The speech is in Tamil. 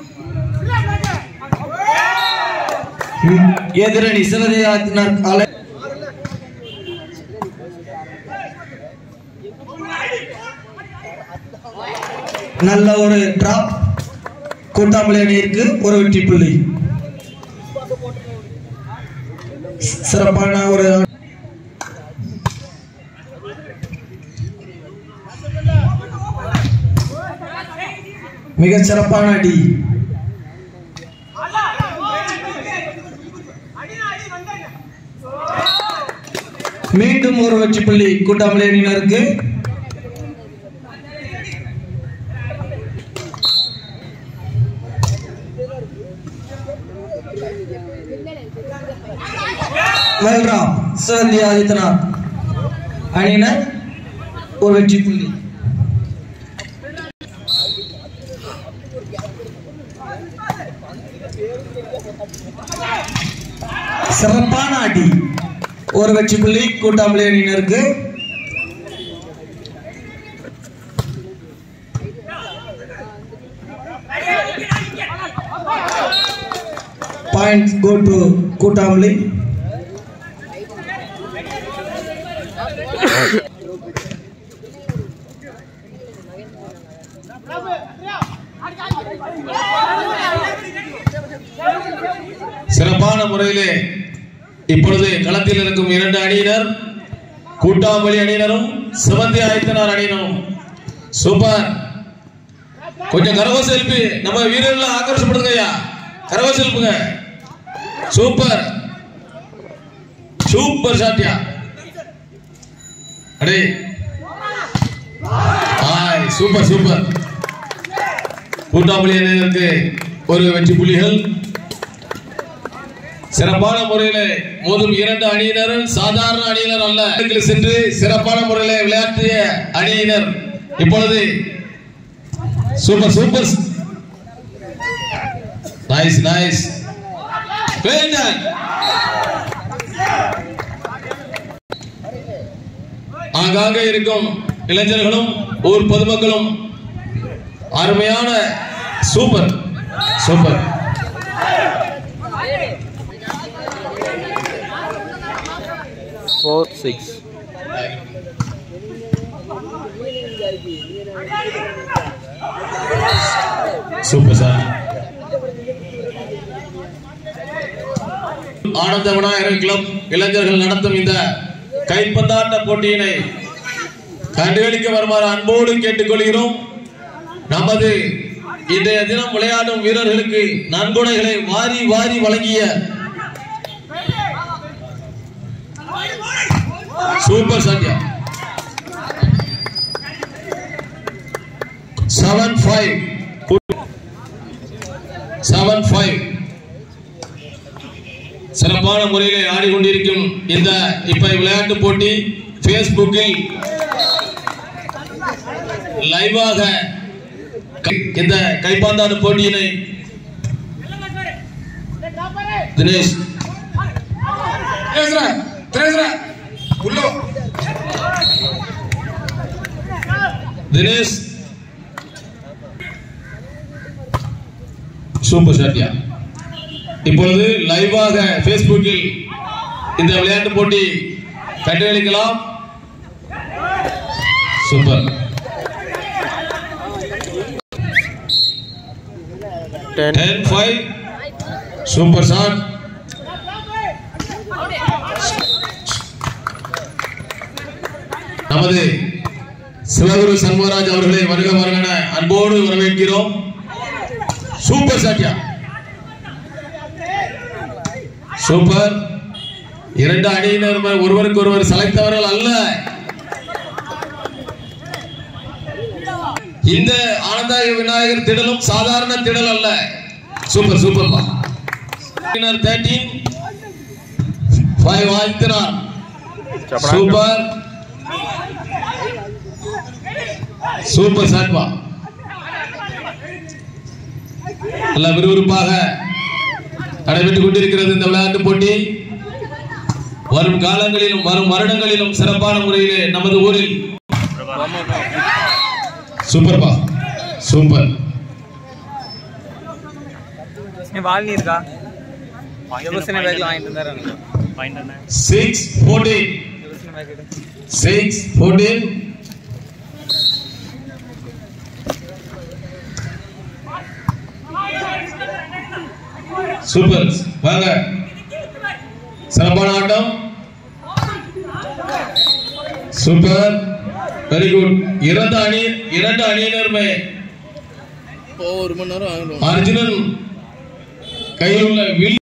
எதிரணி சிவதேயாத்தினர் காலை நல்ல ஒரு டிராப் கூட்டாமலை அணியிற்கு ஒரு வெற்றி புள்ளி சிறப்பான ஒரு மிக சிறப்பான அடி மீண்டும் ஒரு வெற்றி புள்ளி கூட்டாமலை அணியினருக்கு வெல்ராம் சிவந்தி ஆதித்யநாத் அணியினர் ஒரு வெற்றி புள்ளி சிறப்பான அடி ஒரு வெற்றி புள்ளி கூட்டாமலை அணியினருக்கு பாயிண்ட் கோ டு கூட்டாமலை சிறப்பான முறையிலே இப்பொழுது களத்தில் இருக்கும் இரண்டு அணியினர் கூட்டாம்பலி அணியினரும் சிவந்தி ஆயத்தனார் அணியினரும் சூப்பர் கொஞ்சம் கரகோசம் எழுப்பி நம்ம வீரர்களை ஆக்ரோஷப்படுங்க ஐயா கரகோசம் எழுப்புங்க சூப்பர் சூப்பர் ஷாட்டியா அடே ஆய் சூப்பர் சூப்பர் கூட்டாம்பலி அணியினருக்கு ஒரு வெற்றி புள்ளிகள் சிறப்பான முறையில மோதும் இரண்டு அணியினர் சாதாரண அணியினர் அல்ல இடத்தில் சென்று சிறப்பான முறையில விளையாட்டிய அணியினர் இப்பொழுது super super nice nice well done ஆங்காங்க இருக்கும் இளைஞர்களும் ஊர் பொதுமக்களும் அருமையான super super four six super sir Ananda Vinayagar club இளைஞர்கள் நடத்தும் இந்த கைப்பந்தாட்ட போட்டியினை கண்டுகளிக்க வருமாறு அன்போடு கேட்டுக்கொள்கிறோம் நமது இன்றைய தினம் விளையாடும் வீரர்களுக்கு நன்கொடைகளை வாரி வாரி வழங்கிய super Sathya seven five seven five சிறப்பான முறையிலே ஆடிக்கொண்டிருக்கும் இந்த இப்ப விளையாட்டு போட்டி பேஸ்புக்கில் லைவாக க- இந்த கைப்பாந்தாடு போட்டியினை தினேஷ் திரேசரா திரேசரா உள்ளோ தினேஷ் சூப்பர் ஷாட்டியா இப்பொழுது லைவாக பேஸ்புக்கில் இந்த விளையாட்டு போட்டி கண்டுகளிக்கலாம் super ten ten five super shot நமது சிவகுரு சண்முகராஜ் அவர்களை வருக வருகன அன்போடு வரவேற்கிறோம் சூப்பர் ஷாட்யா சூப்பர் இரண்டு அணியினர் ஒருவருக்கு ஒருவர் சளைத்தவர்கள் அல்ல இந்த ஆனந்த விநாயகர் திடலும் சாதாரண திடல் அல்ல சூப்பர் சூப்பர் பா தேர்ட்டீன் ஃபைவ் வாழ்த்தினார் சூப்பர் சூப்பர் சாட்பா நல்ல விறுவிறுப்பாக நடைபெற்றுக் கொண்டிருக்கிறது இந்த விளையாட்டு போட்டி வரும் காலங்களிலும் வரும் வருடங்களிலும் சிறப்பான முறையிலே நமது ஊரில் சூப்பர்பா சூப்பர் நீ வாலினி இருக்கா யோசனை பேக்ல வாங்கிட்டு இருந்தாரு சிக்ஸ் ஃபோர்டீன் யோசனை பேக் எடு சிக்ஸ் ஃபோர்டீன் சூப்பர் வாங்க சிறப்பான ஆட்டம் சூப்பர் வெரி குட் இரண்டு அணி இரண்டு அணியினருமே ஒரு மணி நேரம் ஆகணும் அர்ஜுனன் கையில் உள்ள வில்